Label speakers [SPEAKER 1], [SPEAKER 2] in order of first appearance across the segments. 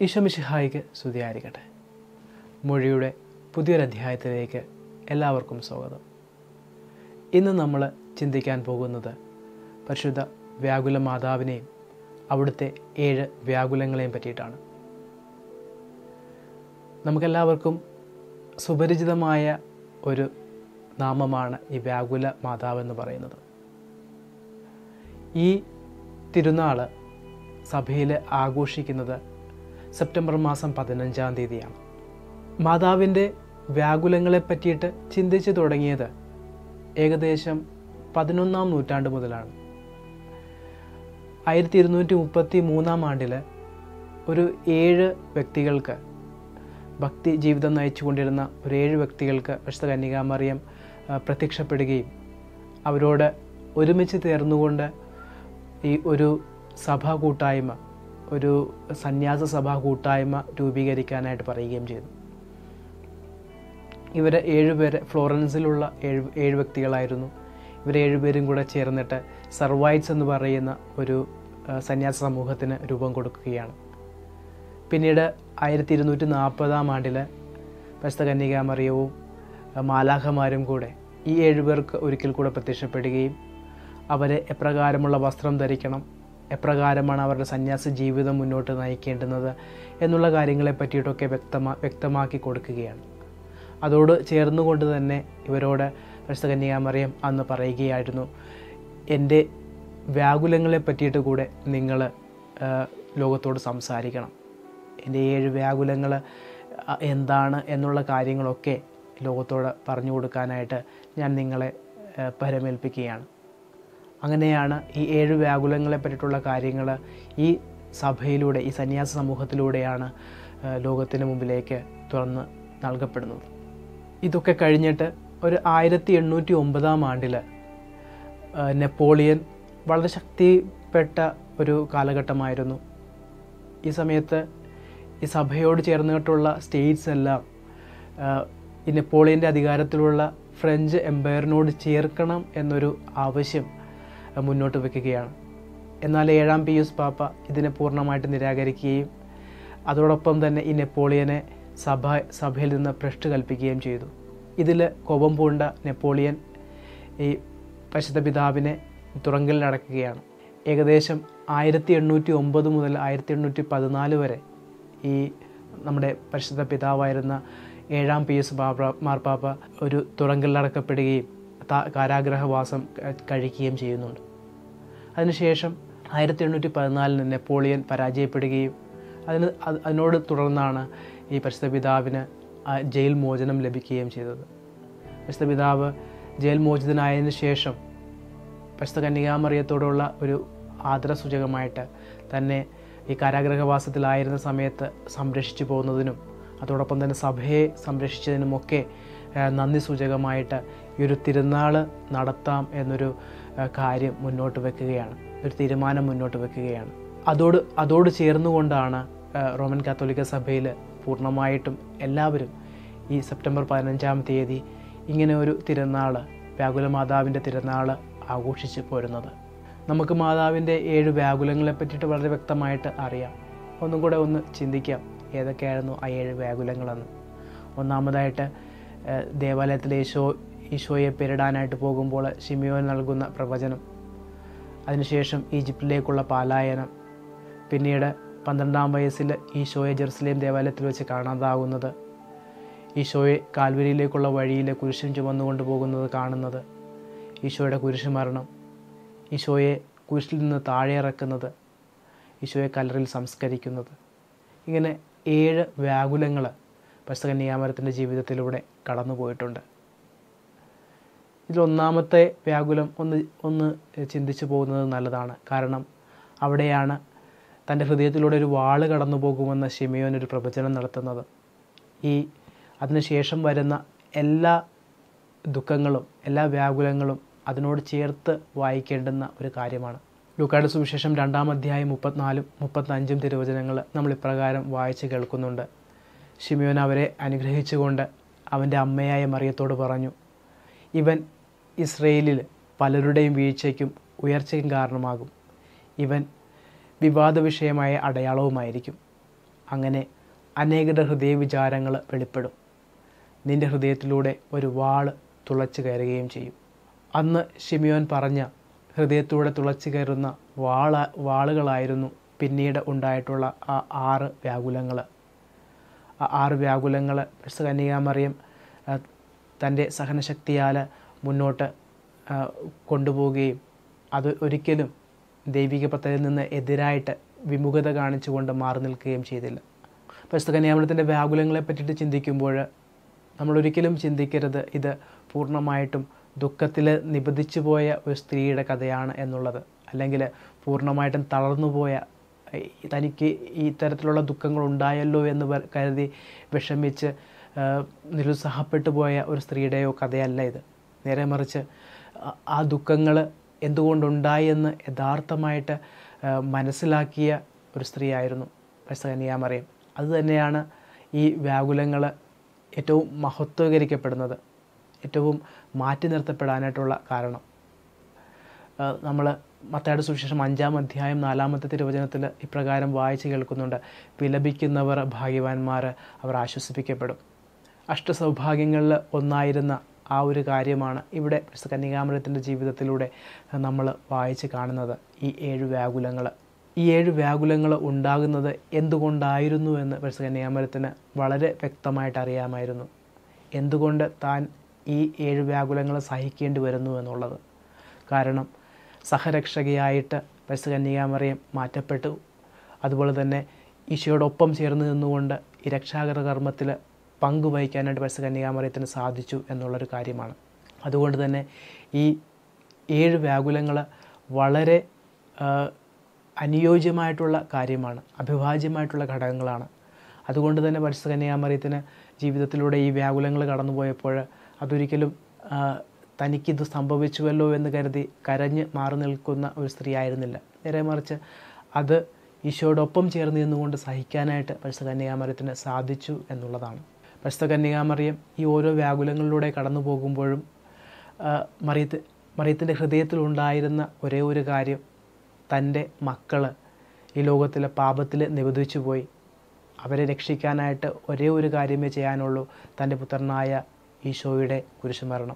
[SPEAKER 1] ഈശോമിഷിഹായിക്ക് സ്തുതിയായിരിക്കട്ടെ മൊഴിയുടെ പുതിയൊരു അധ്യായത്തിലേക്ക് എല്ലാവർക്കും സ്വാഗതം ഇന്ന് നമ്മൾ ചിന്തിക്കാൻ പോകുന്നത് പരിശുദ്ധ വ്യാകുല മാതാവിനെയും അവിടുത്തെ ഏഴ് വ്യാകുലങ്ങളെയും പറ്റിയിട്ടാണ് നമുക്കെല്ലാവർക്കും സുപരിചിതമായ ഒരു നാമമാണ് ഈ വ്യാകുല മാതാവ് എന്ന് പറയുന്നത് ഈ തിരുനാൾ സഭയിൽ ആഘോഷിക്കുന്നത് സെപ്റ്റംബർ മാസം പതിനഞ്ചാം തീയതിയാണ് മാതാവിൻ്റെ വ്യാകുലങ്ങളെ പറ്റിയിട്ട് ചിന്തിച്ചു തുടങ്ങിയത് ഏകദേശം പതിനൊന്നാം നൂറ്റാണ്ട് മുതലാണ് ആയിരത്തി ഇരുന്നൂറ്റി മുപ്പത്തി മൂന്നാം ആണ്ടിൽ ഒരു ഏഴ് വ്യക്തികൾക്ക് ഭക്തി ജീവിതം നയിച്ചുകൊണ്ടിരുന്ന ഒരു ഏഴ് വ്യക്തികൾക്ക് വിശുദ്ധ കന്യകാമറിയം ആ, പ്രത്യക്ഷപ്പെടുകയും അവരോട് ഒരുമിച്ച് ചേർന്നുകൊണ്ട് ഈ ഒരു സഭാ കൂട്ടായ്മ ഒരു സന്യാസ സഭാ കൂട്ടായ്മ രൂപീകരിക്കാനായിട്ട് പറയുകയും ചെയ്തു ഇവർ ഏഴുപേര് ഫ്ലോറൻസിലുള്ള ഏഴ് ഏഴ് വ്യക്തികളായിരുന്നു ഇവർ ഏഴുപേരും കൂടെ ചേർന്നിട്ട് സർവൈറ്റ്സ് എന്ന് പറയുന്ന ഒരു ആ, സന്യാസ സമൂഹത്തിന് രൂപം കൊടുക്കുകയാണ് പിന്നീട് ആയിരത്തി ഇരുന്നൂറ്റി നാൽപ്പതാം ആണ്ടിൽ പരിശുദ്ധ കന്യകാമറിയവും ആ, മാലാഖമാരും കൂടെ ഈ ഏഴുപേർക്ക് ഒരിക്കൽ കൂടെ പ്രത്യക്ഷപ്പെടുകയും അവരെ എപ്രകാരമുള്ള വസ്ത്രം ധരിക്കണം എപ്രകാരമാണ് അവരുടെ സന്യാസ ജീവിതം മുന്നോട്ട് നയിക്കേണ്ടുന്നത് എന്നുള്ള കാര്യങ്ങളെ പറ്റിയിട്ടൊക്കെ വ്യക്തമാ വ്യക്തമാക്കി കൊടുക്കുകയാണ് അതോട് ചേർന്നുകൊണ്ട് തന്നെ ഇവരോട് പരിശുദ്ധ കന്യാമറിയം അന്ന് പറയുകയായിരുന്നു എൻ്റെ വ്യാകുലങ്ങളെ പറ്റിയിട്ട് കൂടെ നിങ്ങൾ ലോകത്തോട് സംസാരിക്കണം എൻ്റെ ഏഴ് വ്യാകുലങ്ങൾ എന്താണ് എന്നുള്ള കാര്യങ്ങളൊക്കെ ലോകത്തോട് പറഞ്ഞു കൊടുക്കാനായിട്ട് ഞാൻ നിങ്ങളെ ആ, പരമേൽപ്പിക്കുകയാണ് അങ്ങനെയാണ് ഈ ഏഴ് വ്യാകുലങ്ങളെ പറ്റിയിട്ടുള്ള കാര്യങ്ങൾ ഈ സഭയിലൂടെ ഈ സന്യാസ സമൂഹത്തിലൂടെയാണ് ആ, ലോകത്തിന് മുമ്പിലേക്ക് തുറന്ന് നൽകപ്പെടുന്നത് ഇതൊക്കെ കഴിഞ്ഞിട്ട് ഒരു ആയിരത്തി എണ്ണൂറ്റി ഒമ്പതാം ആണ്ടിൽ നെപ്പോളിയൻ വളരെ ശക്തിപ്പെട്ട ഒരു കാലഘട്ടമായിരുന്നു ഈ സമയത്ത് ഈ സഭയോട് ചേർന്നിട്ടുള്ള സ്റ്റേറ്റ്സ് എല്ലാം ആ, ഈ നെപ്പോളിയൻ്റെ അധികാരത്തിലുള്ള ഫ്രഞ്ച് എംപയറിനോട് ചേർക്കണം എന്നൊരു ആവശ്യം ആ, മുന്നോട്ട് വെക്കുകയാണ് എന്നാൽ ഏഴാം പിയൂസ് പാപ്പ ഇതിനെ പൂർണ്ണമായിട്ട് നിരാകരിക്കുകയും അതോടൊപ്പം തന്നെ ഈ നെപ്പോളിയനെ സഭ സഭയിൽ നിന്ന് ഭ്രഷ്ട് കൽപ്പിക്കുകയും ചെയ്തു ഇതിൽ കോപം പൂണ്ട നെപ്പോളിയൻ ഈ പരിശുദ്ധ പിതാവിനെ തുറങ്കലിലടക്കുകയാണ് ഏകദേശം ആയിരത്തി എണ്ണൂറ്റി ഒമ്പത് മുതൽ ആയിരത്തി എണ്ണൂറ്റി പതിനാല് വരെ ഈ നമ്മുടെ പരിശുദ്ധ പിതാവായിരുന്ന ഏഴാം പി എസ് ബാബ മാർപ്പാപ്പ ഒരു തുറങ്കലിലടക്കപ്പെടുകയും ത- കാരാഗ്രഹവാസം ക- കഴിക്കുകയും ചെയ്യുന്നുണ്ട് അതിനുശേഷം ആയിരത്തി എണ്ണൂറ്റി പതിനാലിന് നെപ്പോളിയൻ പരാജയപ്പെടുകയും അതിന് അത് അതിനോട് തുടർന്നാണ് ഈ പരിശുദ്ധ പിതാവിന് ആ ജയിൽ മോചനം ലഭിക്കുകയും ചെയ്തത് പരിശുദ്ധ പിതാവ് ജയിൽ മോചിതനായതിനു ശേഷം പരിശുദ്ധ കന്യകാമറിയത്തോടുള്ള ഒരു ആദരസൂചകമായിട്ട് തന്നെ ഈ കാരാഗ്രഹവാസത്തിലായിരുന്ന സമയത്ത് സംരക്ഷിച്ചു പോകുന്നതിനും അതോടൊപ്പം തന്നെ സഭയെ സംരക്ഷിച്ചതിനുമൊക്കെ ആ, നന്ദി സൂചകമായിട്ട് ഈ ഒരു തിരുനാൾ നടത്താം എന്നൊരു ആ, കാര്യം മുന്നോട്ട് വെക്കുകയാണ് ഒരു തീരുമാനം മുന്നോട്ട് വെക്കുകയാണ് അതോട് അതോട് ചേർന്നുകൊണ്ടാണ് ആ, റോമൻ കാത്തോലിക്ക സഭയിൽ പൂർണ്ണമായിട്ടും എല്ലാവരും ഈ സെപ്റ്റംബർ പതിനഞ്ചാം തീയതി ഇങ്ങനെ ഒരു തിരുനാൾ വ്യാകുല മാതാവിൻ്റെ തിരുനാൾ ആഘോഷിച്ച് പോരുന്നത് നമുക്ക് മാതാവിൻ്റെ ഏഴ് വ്യാകുലങ്ങളെ പറ്റിയിട്ട് വളരെ വ്യക്തമായിട്ട് അറിയാം ഒന്നും കൂടെ ഒന്ന് ചിന്തിക്കാം ഏതൊക്കെയായിരുന്നു ആ ഏഴ് വ്യാകുലങ്ങളെന്ന് ഒന്നാമതായിട്ട് ഏഹ്, ദേവാലയത്തിൽ ഈശോ ഈശോയെ പെരിടാനായിട്ട് പോകുമ്പോൾ ഷിമിയോൻ നൽകുന്ന പ്രവചനം അതിനുശേഷം ഈജിപ്തിലേക്കുള്ള പാലായനം പിന്നീട് പന്ത്രണ്ടാം വയസ്സിൽ ഈശോയെ ജെറുസലേം ദേവാലയത്തിൽ വെച്ച് കാണാതാകുന്നത് ഈശോയെ കാൽവരിയിലേക്കുള്ള വഴിയിൽ കുരിശും ചുമന്നുകൊണ്ട് പോകുന്നത് കാണുന്നത് ഈശോയുടെ കുരിശ് മരണം ഈശോയെ കുരിശിൽ നിന്ന് താഴെ ഇറക്കുന്നത് ഈശോയെ കല്ലറിൽ സംസ്കരിക്കുന്നത് ഇങ്ങനെ ഏഴ് വ്യാകുലങ്ങൾ പരിശുദ്ധകന്യാമരത്തിൻ്റെ ജീവിതത്തിലൂടെ കടന്നു പോയിട്ടുണ്ട് ഇതിലൊന്നാമത്തെ വ്യാകുലം ഒന്ന് ഒന്ന് ചിന്തിച്ചു പോകുന്നത് നല്ലതാണ് കാരണം അവിടെയാണ് തൻ്റെ ഹൃദയത്തിലൂടെ ഒരു വാള് കടന്നു പോകുമെന്ന് ഷിമിയോൻ ഒരു പ്രവചനം നടത്തുന്നത് ഈ അതിനുശേഷം വരുന്ന എല്ലാ ദുഃഖങ്ങളും എല്ലാ വ്യാകുലങ്ങളും അതിനോട് ചേർത്ത് വായിക്കേണ്ടുന്ന ഒരു കാര്യമാണ് ലൂക്കാട് സുവിശേഷം രണ്ടാം അധ്യായം മുപ്പത്തിനാലും മുപ്പത്തഞ്ചും തിരുവചനങ്ങൾ നമ്മൾ ഇപ്രകാരം വായിച്ച് കേൾക്കുന്നുണ്ട് ഷിമിയോൻ അവരെ അനുഗ്രഹിച്ചുകൊണ്ട് അവൻ്റെ അമ്മയായ മറിയത്തോട് പറഞ്ഞു ഇവൻ ഇസ്രയേലിൽ പലരുടെയും വീഴ്ചയ്ക്കും ഉയർച്ചയ്ക്കും കാരണമാകും ഇവൻ വിവാദ വിഷയമായ അടയാളവുമായിരിക്കും അങ്ങനെ അനേകരുടെ ഹൃദയവിചാരങ്ങൾ വെളിപ്പെടും നിന്റെ ഹൃദയത്തിലൂടെ ഒരു വാള് തുളച്ചു കയറുകയും ചെയ്യും അന്ന് ഷിമിയോൻ പറഞ്ഞ ഹൃദയത്തിലൂടെ തുളച്ചു കയറുന്ന വാള വാളുകളായിരുന്നു പിന്നീട് ഉണ്ടായിട്ടുള്ള ആ ആറ് വ്യാകുലങ്ങൾ ആ ആറ് വ്യാകുലങ്ങൾ കന്യകാമറിയം തൻ്റെ സഹനശക്തിയാൽ മുന്നോട്ട് ആ, കൊണ്ടുപോവുകയും അത് ഒരിക്കലും ദൈവിക പദ്ധതിയിൽ നിന്ന് എതിരായിട്ട് വിമുഖത കാണിച്ചുകൊണ്ട് മാറി നിൽക്കുകയും ചെയ്തില്ല പരിശുദ്ധ കന്യാമൃതത്തിൻ്റെ വ്യാകുലങ്ങളെ പറ്റിയിട്ട് ചിന്തിക്കുമ്പോൾ നമ്മളൊരിക്കലും ചിന്തിക്കരുത് ഇത് പൂർണ്ണമായിട്ടും ദുഃഖത്തിൽ നിബന്ധിച്ചു പോയ ഒരു സ്ത്രീയുടെ കഥയാണ് എന്നുള്ളത് അല്ലെങ്കിൽ പൂർണ്ണമായിട്ടും തളർന്നുപോയ ഈ തനിക്ക് ഈ തരത്തിലുള്ള ദുഃഖങ്ങൾ ഉണ്ടായല്ലോ എന്ന് വ- കരുതി വിഷമിച്ച് ആ, നിരുത്സാഹപ്പെട്ടു പോയ ഒരു സ്ത്രീയുടെയോ കഥയല്ല ഇത് നേരെ മറിച്ച് ആ- ആ ദുഃഖങ്ങൾ എന്തുകൊണ്ടുണ്ടായി എന്ന് യഥാർത്ഥമായിട്ട് ആ, മനസ്സിലാക്കിയ ഒരു സ്ത്രീയായിരുന്നു പരിസകന്യാമറിയം അതുതന്നെയാണ് ഈ വ്യാകുലങ്ങൾ ഏറ്റവും മഹത്വീകരിക്കപ്പെടുന്നത് ഏറ്റവും മാറ്റി നിർത്തപ്പെടാനായിട്ടുള്ള കാരണം നമ്മൾ മത്തായുടെ സുവിശേഷം അഞ്ചാം അധ്യായം നാലാമത്തെ തിരുവചനത്തിൽ ഇപ്രകാരം വായിച്ച് കേൾക്കുന്നുണ്ട് വിലപിക്കുന്നവർ ഭാഗ്യവാന്മാർ അവർ ആശ്വസിപ്പിക്കപ്പെടും അഷ്ടസൗഭാഗ്യങ്ങളിൽ ഒന്നായിരുന്ന ആ ഒരു കാര്യമാണ് ഇവിടെ വിശുദ്ധ കന്യകാമരത്തിൻ്റെ ജീവിതത്തിലൂടെ നമ്മൾ വായിച്ച് കാണുന്നത് ഈ ഏഴ് വ്യാകുലങ്ങൾ ഈ ഏഴ് വ്യാകുലങ്ങൾ ഉണ്ടാകുന്നത് എന്തുകൊണ്ടായിരുന്നു എന്ന് വിശുദ്ധ കന്യകാമരത്തിന് വളരെ വ്യക്തമായിട്ട് അറിയാമായിരുന്നു എന്തുകൊണ്ട് താൻ ഈ ഏഴ് വ്യാകുലങ്ങൾ സഹിക്കേണ്ടി വരുന്നു എന്നുള്ളത് കാരണം സഹരക്ഷകയായിട്ട് പരിശുദ്ധ കന്യകാമറിയം മാറ്റപ്പെട്ടു അതുപോലെ തന്നെ ഈശോയോടൊപ്പം ചേർന്ന് നിന്നുകൊണ്ട് ഈ രക്ഷാകര കർമ്മത്തിൽ പങ്കുവഹിക്കാനായിട്ട് പരിശുദ്ധ കന്യകാമറിയത്തിന് സാധിച്ചു എന്നുള്ളൊരു കാര്യമാണ് അതുകൊണ്ട് തന്നെ ഈ ഏഴ് വ്യാകുലങ്ങൾ വളരെ ആ, അനുയോജ്യമായിട്ടുള്ള കാര്യമാണ് അഭിവാജ്യമായിട്ടുള്ള ഘടകങ്ങളാണ് അതുകൊണ്ട് തന്നെ പരിശുദ്ധ കന്യാമറിയത്തിന് ജീവിതത്തിലൂടെ ഈ വ്യാകുലങ്ങൾ കടന്നുപോയപ്പോൾ അതൊരിക്കലും ആ, തനിക്കിത് സംഭവിച്ചുവല്ലോ എന്ന് കരുതി കരഞ്ഞ് മാറി നിൽക്കുന്ന ഒരു സ്ത്രീ ആയിരുന്നില്ല നേരെ മറിച്ച് അത് ഈശോയോടൊപ്പം ചേർന്ന് നിന്നുകൊണ്ട് സഹിക്കാനായിട്ട് പരിശുദ്ധ കന്യാമറിയത്തിന് സാധിച്ചു എന്നുള്ളതാണ് പരിശുദ്ധ കന്യാമറിയം ഈ ഓരോ വ്യാകുലങ്ങളിലൂടെ കടന്നു പോകുമ്പോഴും ആ, മറിയത്ത് മറിയത്തിൻ്റെ ഹൃദയത്തിലുണ്ടായിരുന്ന ഒരേ ഒരു കാര്യം തൻ്റെ മക്കൾ ഈ ലോകത്തിലെ പാപത്തിൽ നിബന്ധിച്ചു പോയി അവരെ രക്ഷിക്കാനായിട്ട് ഒരേ ഒരു കാര്യമേ ചെയ്യാനുള്ളൂ തൻ്റെ പുത്രനായ ഈശോയുടെ കുരിശുമരണം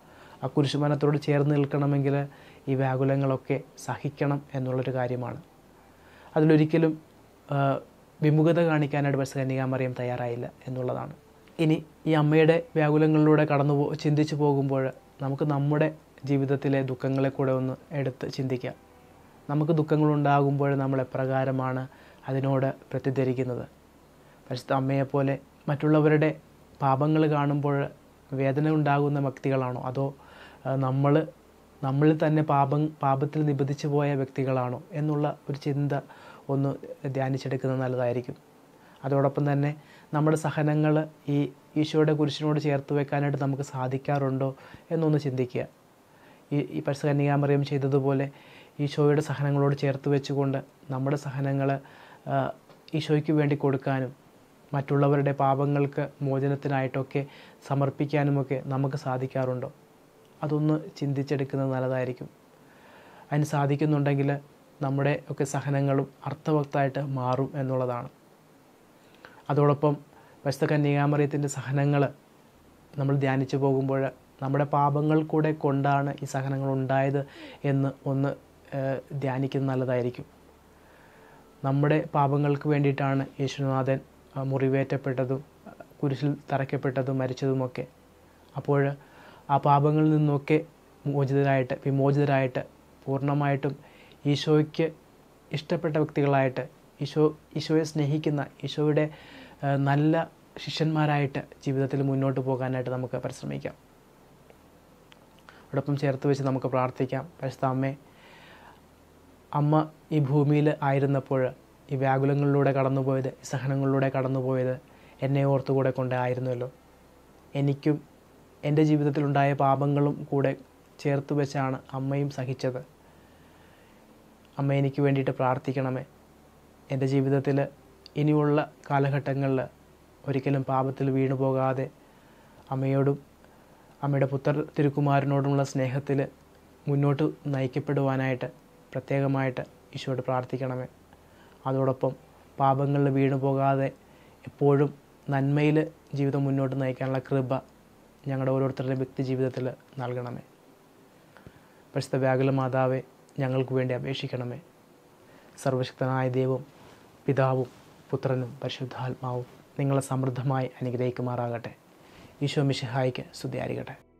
[SPEAKER 1] ആ കുരിശുമരണത്തോട് ചേർന്ന് നിൽക്കണമെങ്കിൽ ഈ വ്യാകുലങ്ങളൊക്കെ സഹിക്കണം എന്നുള്ളൊരു കാര്യമാണ് അതിലൊരിക്കലും ആ, വിമുഖത കാണിക്കാനായിട്ട് ബസ് കന്യകാമറിയം തയ്യാറായില്ല എന്നുള്ളതാണ് ഇനി ഈ അമ്മയുടെ വ്യാകുലങ്ങളിലൂടെ കടന്നു പോ ചിന്തിച്ചു പോകുമ്പോൾ നമുക്ക് നമ്മുടെ ജീവിതത്തിലെ ദുഃഖങ്ങളെ കൂടെ ഒന്ന് എടുത്ത് ചിന്തിക്കാം നമുക്ക് ദുഃഖങ്ങളുണ്ടാകുമ്പോൾ നമ്മൾ എപ്രകാരമാണ് അതിനോട് പ്രത്യധരിക്കുന്നത് പരിശുദ്ധ അമ്മയെപ്പോലെ മറ്റുള്ളവരുടെ പാപങ്ങൾ കാണുമ്പോൾ വേദന ഉണ്ടാകുന്ന വ്യക്തികളാണോ അതോ നമ്മൾ നമ്മളിൽ തന്നെ പാപം പാപത്തിൽ നിബന്ധിച്ചു പോയ വ്യക്തികളാണോ എന്നുള്ള ഒരു ചിന്ത ഒന്ന് ധ്യാനിച്ചെടുക്കുന്നത് നല്ലതായിരിക്കും അതോടൊപ്പം തന്നെ നമ്മുടെ സഹനങ്ങൾ ഈ ഈശോയുടെ കുരിശിനോട് ചേർത്ത് വെക്കാനായിട്ട് നമുക്ക് സാധിക്കാറുണ്ടോ എന്നൊന്ന് ചിന്തിക്കുക ഈ ഈ പരിശുദ്ധ കന്യകാമറിയം ചെയ്തതുപോലെ ഈശോയുടെ സഹനങ്ങളോട് ചേർത്ത് വെച്ചുകൊണ്ട് നമ്മുടെ സഹനങ്ങൾ ഈശോയ്ക്ക് വേണ്ടി കൊടുക്കാനും മറ്റുള്ളവരുടെ പാപങ്ങൾക്ക് മോചനത്തിനായിട്ടൊക്കെ സമർപ്പിക്കാനുമൊക്കെ നമുക്ക് സാധിക്കാറുണ്ടോ അതൊന്ന് ചിന്തിച്ചെടുക്കുന്നത് നല്ലതായിരിക്കും അതിന് സാധിക്കുന്നുണ്ടെങ്കിൽ നമ്മുടെ ഒക്കെ സഹനങ്ങളും അർത്ഥവത്തായിട്ട് മാറും എന്നുള്ളതാണ് അതോടൊപ്പം പരിശുദ്ധ കന്യകാമറിയത്തിൻ്റെ സഹനങ്ങൾ നമ്മൾ ധ്യാനിച്ചു പോകുമ്പോൾ നമ്മുടെ പാപങ്ങൾ കൂടെ കൊണ്ടാണ് ഈ സഹനങ്ങൾ ഉണ്ടായത് എന്ന് ഒന്ന് ഏഹ്, ധ്യാനിക്കുന്നത് നല്ലതായിരിക്കും നമ്മുടെ പാപങ്ങൾക്ക് വേണ്ടിയിട്ടാണ് യേശുനാഥൻ ആ, മുറിവേറ്റപ്പെട്ടതും ആ, കുരിശിൽ തറയ്ക്കപ്പെട്ടതും മരിച്ചതുമൊക്കെ അപ്പോൾ ആ പാപങ്ങളിൽ നിന്നൊക്കെ മോചിതരായിട്ട് വിമോചിതരായിട്ട് പൂർണ്ണമായിട്ടും ഈശോയ്ക്ക് ഇഷ്ടപ്പെട്ട വ്യക്തികളായിട്ട് ഈശോ ഈശോയെ സ്നേഹിക്കുന്ന ഈശോയുടെ ആ, നല്ല ശിഷ്യന്മാരായിട്ട് ജീവിതത്തിൽ മുന്നോട്ട് പോകാനായിട്ട് നമുക്ക് പരിശ്രമിക്കാം അതോടൊപ്പം ചേർത്ത് വെച്ച് നമുക്ക് പ്രാർത്ഥിക്കാം പരിശുദ്ധ അമ്മേ അമ്മ ഈ ഭൂമിയിൽ ആയിരുന്നപ്പോൾ ഈ വ്യാകുലങ്ങളിലൂടെ കടന്നുപോയത് ഈ സഹനങ്ങളിലൂടെ കടന്നുപോയത് എന്നെ ഓർത്തുകൂടെ കൊണ്ടായിരുന്നല്ലോ എനിക്കും എൻ്റെ ജീവിതത്തിലുണ്ടായ പാപങ്ങളും കൂടെ ചേർത്ത് വെച്ചാണ് അമ്മയും സഹിച്ചത് അമ്മ എനിക്ക് വേണ്ടിയിട്ട് പ്രാർത്ഥിക്കണമേ എൻ്റെ ജീവിതത്തിൽ ഇനിയുള്ള കാലഘട്ടങ്ങളിൽ ഒരിക്കലും പാപത്തിൽ വീണു പോകാതെ അമ്മയോടും അമ്മയുടെ പുത്ര തിരുക്കുമാരനോടുമുള്ള സ്നേഹത്തിൽ മുന്നോട്ട് നയിക്കപ്പെടുവാനായിട്ട് പ്രത്യേകമായിട്ട് ഈശോയോട് പ്രാർത്ഥിക്കണമേ അതോടൊപ്പം പാപങ്ങളിൽ വീണു പോകാതെ എപ്പോഴും നന്മയിൽ ജീവിതം മുന്നോട്ട് നയിക്കാനുള്ള കൃപ ഞങ്ങളുടെ ഓരോരുത്തരുടെയും വ്യക്തി ജീവിതത്തിൽ നൽകണമേ പരിശുദ്ധ വ്യാകുല മാതാവെ ഞങ്ങൾക്ക് വേണ്ടി അപേക്ഷിക്കണമേ സർവശക്തനായ ദൈവം പിതാവും പുത്രനും പരിശുദ്ധാത്മാവും നിങ്ങളെ സമൃദ്ധമായി അനുഗ്രഹിക്കുമാറാകട്ടെ ഈശോ മിശിഹായിക്ക് സ്തുതിയായിരിക്കട്ടെ